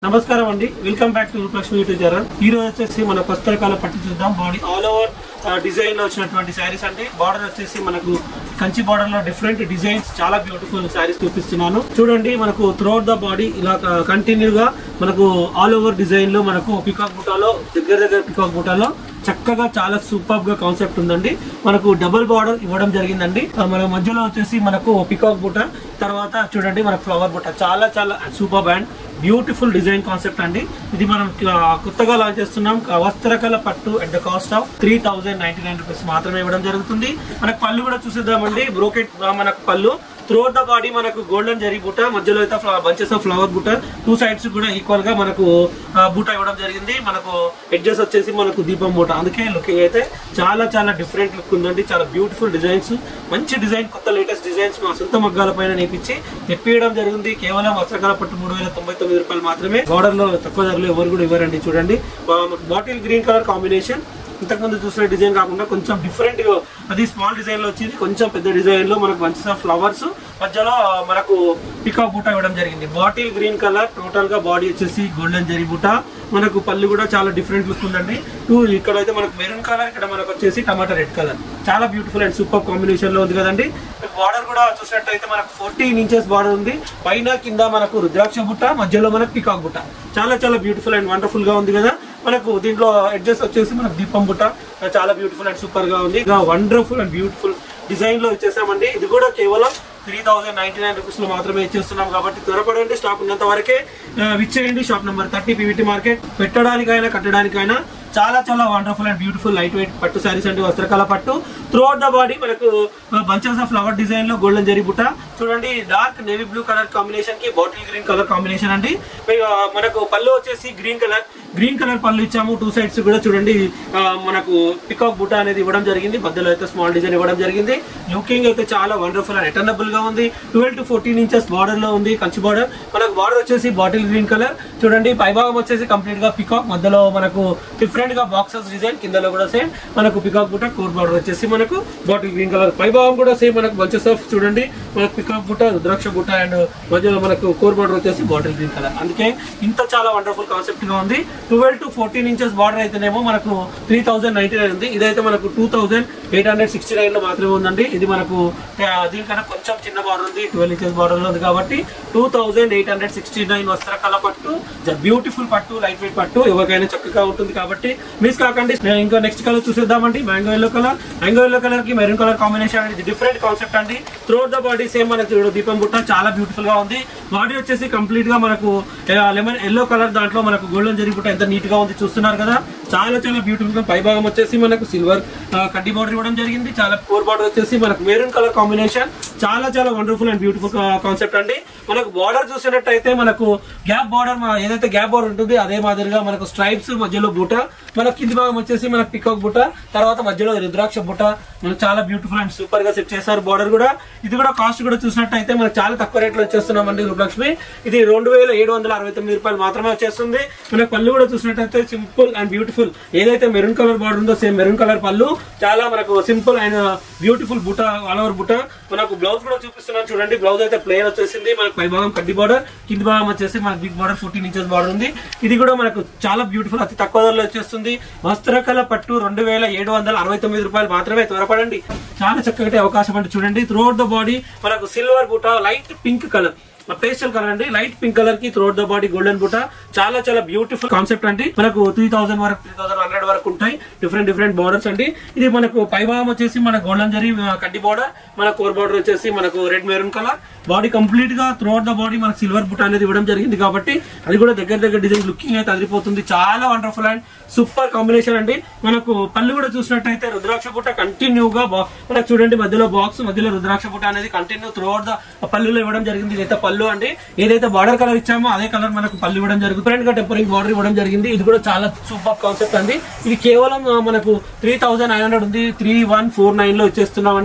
నమస్కారం అండి welcome back to Roopalakshmi YouTube channel ఈ రోజు వచ్చేసి మన కొత్త రకాల పట్టు చూద్దాం బాడీ ఆల్ ఓవర్ డిజైన్ లో వచ్చినటువంటి శారీస్ అండి బార్డర్ వచ్చేసి మనకు కంచి బార్డర్ లో డిఫరెంట్ డిజైన్స్ చాలా బ్యూటిఫుల్ శారీస్ చూపిస్తున్నాను చూడండి మనకు త్రూఅవుట్ ద బాడీ ఇలా కంటిన్యూ గా మనకు ఆల్ ఓవర్ డిజైన్ లో మనకు పికాక్ బుటాలో దగ్గర దగ్గర పికాక్ బుటాలో చక్కగా చాలా సూపర్ గా కాన్సెప్ట్ ఉందండి మనకు డబుల్ బార్డర్ ఇవ్వడం జరిగిందండి ఆ, మన మధ్యలో వచ్చేసి మనకు పికాక్ బుట్ట తర్వాత చూడండి మనకు ఫ్లవర్ బుట్ట చాలా చాలా super band beautiful design concept అండి ఇది మనం ఆ, కొత్తగా లాంచ్ చేస్తున్నాం ఆ, వస్త్రకళ పట్టు at the cost of three thousand ninety nine rupees మాత్రమే ఇవ్వడం జరుగుతుంది మనకు పళ్ళు కూడా చూసేద్దామండి బ్రోకెట్ మనకు పళ్ళు త్రోట్ ద బాడీ మనకు గోల్డెన్ జరీ బుట్ట మధ్యలో అయితే బంచెస్ ఆఫ్ ఫ్లవర్ బుట్ట టూ సైడ్స్ కూడా ఈక్వల్ గా మనకు ఆ, బుట్ట ఇవ్వడం జరిగింది మనకు ఎడ్జెస్ వచ్చేసి మనకు దీపం బుట్ట అందుకే లుకింగ్ అయితే చాలా చాలా డిఫరెంట్ లుక్ ఉందండి చాలా బ్యూటిఫుల్ డిజైన్స్ మంచి డిజైన్ కొత్త లేటెస్ట్ డిజైన్స్ మా సొంత మగ్గాల పైన నేర్పించి తెప్పియడం జరిగింది కేవలం వస్త్రకాల పట్టు మూడు వేల తొంభై తొమ్మిది రూపాయలు మాత్రమే బార్డర్ లో తక్కువ ధరలో ఎవరు కూడా ఇవ్వరండి చూడండి బాటిల్ గ్రీన్ కలర్ కాంబినేషన్ ఇంతకుముందు చూసిన డిజైన్ కాకుండా కొంచెం డిఫరెంట్ గా అది స్మాల్ డిజైన్ లో వచ్చింది కొంచెం పెద్ద డిజైన్ లో మనకు మంచి ఫ్లవర్స్ మధ్యలో మనకు పికాక్ బూట ఇవ్వడం జరిగింది బాటిల్ గ్రీన్ కలర్ టోటల్ గా బాడీ వచ్చేసి గోల్డెన్ జరీ బూట మనకు పళ్ళు కూడా చాలా డిఫరెంట్ లుక్ ఉందండి టూ ఇక్కడ అయితే మనకు మెరూన్ కలర్ ఇక్కడ మనకు వచ్చేసి టమాటా రెడ్ కలర్ చాలా బ్యూటిఫుల్ అండ్ సూపర్ కాంబినేషన్ లో ఉంది కదండి బార్డర్ కూడా చూసినట్టయితే మనకు ఫోర్టీన్ ఇంచెస్ బార్డర్ ఉంది పైన కింద మనకు రుద్రాక్ష బుట్ట మధ్యలో మనకు పికాక్ బుట్ట చాలా చాలా బ్యూటిఫుల్ అండ్ వండర్ఫుల్ గా ఉంది కదా మనకు దీంట్లో అడ్జస్ట్ వచ్చేసి మనకు దీపం బుట్ట చాలా బ్యూటిఫుల్ అండ్ సూపర్ గా ఉంది వండర్ఫుల్ అండ్ బ్యూటిఫుల్ డిజైన్ లో ఇచ్చేసామండి ఇది కూడా కేవలం three thousand ninety nine rupees లో మాత్రమే ఇచ్చేస్తున్నాం కాబట్టి త్వరపడండి స్టాక్ ఉన్నంత వరకే ఆ, విచ్చేయండి shop number thirty PVT market పెట్టడానికైనా కట్టడానికైనా చాలా చాలా wonderful and beautiful light weight పట్టు శారీస్ అండి వస్త్రకళ పట్టు త్రూఅవుట్ ద బాడీ మనకు బంచెస్ ఆఫ్ ఫ్లవర్ డిజైన్ లో గోల్డెన్ జరీ బుట్ట చూడండి dark navy blue colour combination కి బాటిల్ గ్రీన్ కలర్ కాంబినేషన్ అండి పై- ఆ, మనకు పళ్ళు వచ్చేసి గ్రీన్ కలర్ గ్రీన్ కలర్ పళ్ళు ఇచ్చాము టూ సైడ్స్ కూడా చూడండి ఆ, మనకు పికాక్ బుట్ట అనేది ఇవ్వడం జరిగింది మధ్యలో అయితే స్మాల్ డిజైన్ ఇవ్వడం జరిగింది లుకింగ్ అయితే చాలా వండర్ఫుల్ అండ్ అటర్నబుల్ గా ఉంది twelve to fourteen inches border లో ఉంది కంచి బార్డర్ మనకు బార్డర్ వచ్చేసి బాటిల్ గ్రీన్ కలర్ చూడండి పైభాగం వచ్చేసి కంప్లీట్ గా పికాక్ మధ్యలో మనకు డిఫరెంట్ గా బాక్సెస్ డిజైన్ కిందలో కూడా సేమ్ మనకు పికాక్ బుట్ట కోర్ బార్డర్ వచ్చేసి మనకు బాటిల్ గ్రీన్ కలర్ పైభాగం కూడా సేమ్ మనకు బంచెస్ ఆఫ్ చూడండి మనకు పికాక్ బుట్ట రుద్రాక్ష బుట్ట అండ్ మధ్యలో మనకు కోర్ బార్డర్ వచ్చేసి బాటిల్ గ్రీన్ కలర్ అందుకే ఇంత చాలా వండర్ఫుల్ కాన్సెప్ట్ గా ఉంది twelve to fourteen inches border అయితేనేమో మనకు త్రీ థౌసండ్ నైన్టీ నైన్ ఉంది ఇదైతే మనకు two thousand eight hundred sixty nine లో మాత్రమే ఉందండి ఇది మనకు ఆ, దీనికన్నా కొంచెం చిన్న బార్డర్ ఉంది ట్వెల్వ్ ఇంచెస్ బార్డర్ లో ఉంది కాబట్టి two thousand eight hundred sixty nine వస్త్రకళ పట్టు బ్యూటిఫుల్ పట్టు లైట్ వెయిట్ పట్టు ఎవరికైనా చక్కగా ఉంటుంది కాబట్టి మిస్ కాకండి నేను ఇంకా నెక్స్ట్ కలర్ చూసేద్దామండి mango yellow colour mango yellow colour కి మెరూన్ కలర్ కాంబినేషన్ అనేది డిఫరెంట్ కాన్సెప్ట్ అండి త్రోట్ ద బాడీ సేమ్ మనకు చూడు దీపం బుట్ట చాలా బ్యూటిఫుల్ గా ఉంది బాడీ వచ్చేసి కంప్లీట్ గా మనకు లెమన్ ఎల్లో కలర్ దాంట్లో మనకు గోల్డెన్ జరీ బుట్ట ఎంత నీట్ గా ఉంది చూస్తున్నారు కదా చాలా చాలా బ్యూటిఫుల్ గా పై భాగం వచ్చేసి మనకు సిల్వర్ కడ్డీ బార్డర్ ఇవ్వడం జరిగింది చాలా కోర్ బార్డర్ వచ్చేసి మనకు మెరూన్ కలర్ కాంబినేషన్ చాలా చాలా వండర్ఫుల్ అండ్ బ్యూటిఫుల్ కాన్సెప్ట్ అండి మనకు బార్డర్ చూసినట్టయితే మనకు గ్యాప్ బార్డర్ ఏదైతే గ్యాప్ బార్డర్ ఉంటుంది అదే మాదిరిగా మనకు స్ట్రైప్స్ మధ్యలో బుట్ట మనకు కింది భాగం వచ్చేసి మనకు పికాక్ బుట్ట తర్వాత మధ్యలో రుద్రాక్ష బుట్ట మనకు చాలా బ్యూటిఫుల్ అండ్ సూపర్ గా సెట్ చేశారు బార్డర్ కూడా ఇది కూడా కాస్ట్ కూడా చూసినట్టయితే మనకు చాలా తక్కువ రేట్లో వచ్చేస్తున్నామండి రూపలక్ష్మి ఇది రెండు వేల ఏడు వందల అరవై తొమ్మిది రూపాయలు మాత్రమే వచ్చేస్తుంది మనకు పళ్ళు కూడా చూసినట్టయితే సింపుల్ అండ్ బ్యూటిఫుల్ ఏదైతే మెరూన్ కలర్ బార్డర్ ఉందో సేమ్ మెరూన్ కలర్ పళ్ళు చాలా మనకు సింపుల్ అండ్ బ్యూటిఫుల్ బుట్ట ఆల్ ఓవర్ బుట్ట మనకు బ్లౌజ్ కూడా చూపిస్తున్నాను చూడండి బ్లౌజ్ అయితే ప్లేన్ వచ్చేసింది మనకు పై భాగం కడ్డీ బార్డర్ కింది భాగం వచ్చేసి మనకు big border fourteen inches border ఉంది ఇది కూడా మనకు చాలా బ్యూటిఫుల్ అతి తక్కువ ధరలో వచ్చేస్తుంది వస్త్రకళ పట్టు రెండు వేల ఏడు వందల అరవై తొమ్మిది రూపాయలు మాత్రమే త్వరపడండి చాలా చక్కటి అవకాశం అంటే చూడండి త్రూఅవుట్ ద బాడీ మనకు సిల్వర్ బుట్ట light pink colour pastel colour అండి లైట్ పింక్ కలర్ కి త్రోట్ ద బాడీ గోల్డెన్ బుట్ట చాలా చాలా బ్యూటిఫుల్ కాన్సెప్ట్ అండి మనకు త్రీ థౌసండ్ వరకు త్రీ థౌసండ్ హండ్రెడ్ వరకు ఉంటాయి డిఫరెంట్ డిఫరెంట్ బార్డర్స్ అండి ఇది మనకు పై భాగం వచ్చేసి మన గోల్డెన్ జరీ ఆ, కడ్డీ బార్డర్ మన కోర్ బార్డర్ వచ్చేసి మనకు red maroon colour body complete గా త్రోట్ ద బాడీ మనకు సిల్వర్ బుట్ట అనేది ఇవ్వడం జరిగింది కాబట్టి అది కూడా దగ్గర దగ్గర డిజైన్ లుకింగ్ అయితే అదిరిపోతుంది చాలా వండర్ఫుల్ అండ్ సూపర్ కాంబినేషన్ అండి మనకు పళ్ళు కూడా చూసినట్టయితే రుద్రాక్ష బుట్ట కంటిన్యూ గా బా- మనకు చూడండి మధ్యలో బాక్స్ మధ్యలో రుద్రాక్ష బుట్ట అనేది కంటిన్యూ త్రూఅవుట్ ద పళ్ళులో ఇవ్వడం జరిగింది ఇదైతే పళ్ళు అండి ఏదైతే బార్డర్ కలర్ ఇచ్చామో అదే కలర్ మనకు పళ్ళు ఇవ్వడం జరుగుతుంది డిఫరెంట్ గా టెంపరింగ్ బార్డర్ ఇవ్వడం జరిగింది ఇది కూడా చాలా సూపర్ కాన్సెప్ట్ అండి ఇది కేవలం ఆ, మనకు త్రీ థౌసండ్ నైన్ హండ్రెడ్ ఉంది త్రీ వన్ ఫోర్ నైన్ లో ఇచ్చేస్తున్నామండి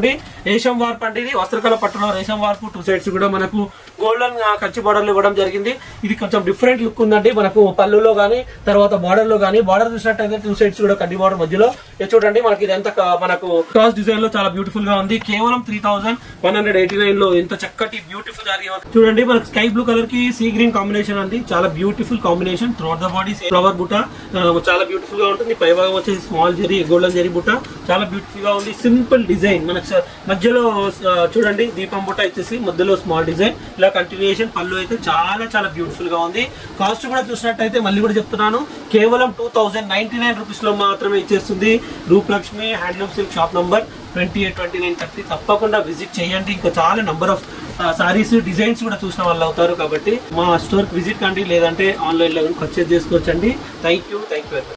రేషం వార్పు అంటే ఇది వస్త్రకళ పట్టులో రేషం వార్పు టూ సైడ్స్ కూడా మనకు గోల్డెన్ కంచి బార్డర్ ఇవ్వడం జరిగింది ఇది కొంచెం డిఫరెంట్ లుక్ ఉందండి మనకు పళ్ళులో గానీ తర్వాత బార్డర్ లో గానీ బార్డర్ చూసినట్టయితే టూ సైడ్స్ కూడా కంటి బార్డర్ మధ్యలో ఇది చూడండి మనకి ఇదంతా క- మనకు క్రాస్ డిజైన్ లో చాలా బ్యూటిఫుల్ గా ఉంది కేవలం three thousand one hundred eighty nine లో ఎంత చక్కటి బ్యూటిఫుల్ శారీ ఉంది. చూడండి మనకు స్కై బ్లూ కలర్ కి సీ గ్రీన్ కాంబినేషన్ అండి చాలా beautiful combination throughout the body flower బుట్ట ఆ, చాలా బ్యూటిఫుల్ గా ఉంటుంది పై భాగం వచ్చేసి స్మాల్ జరీ గోల్డెన్ జరీ బుట్ట చాలా బ్యూటిఫుల్ గా ఉంది సింపుల్ డిజైన్ మనకు స- మధ్యలో ఆ, చూడండి దీపం బుట్ట ఇచ్చేసి మధ్యలో స్మాల్ డిజైన్ ఇలా కంటిన్యూషన్ పళ్ళు అయితే చాలా చాలా బ్యూటిఫుల్ గా ఉంది కాస్ట్ కూడా చూసినట్టయితే మళ్ళీ కూడా చెప్తున్నాను కేవలం two thousand ninety nine rupees లో మాత్రమే ఇచ్చేస్తుంది Rupalakshmi handloom silk shop number twenty eight twenty nine thirty తప్పకుండా విజిట్ చేయండి ఇంకా చాలా నెంబర్ ఆఫ్ సారీస్ డిజైన్స్ కూడా చూసిన వాళ్ళు అవుతారు కాబట్టి మా స్టోర్ కి విజిట్ కండి లేదంటే ఆన్లైన్ లో పర్చేజ్ చేసుకోవచ్చండి థ్యాంక్ యూ థ్యాంక్ యూ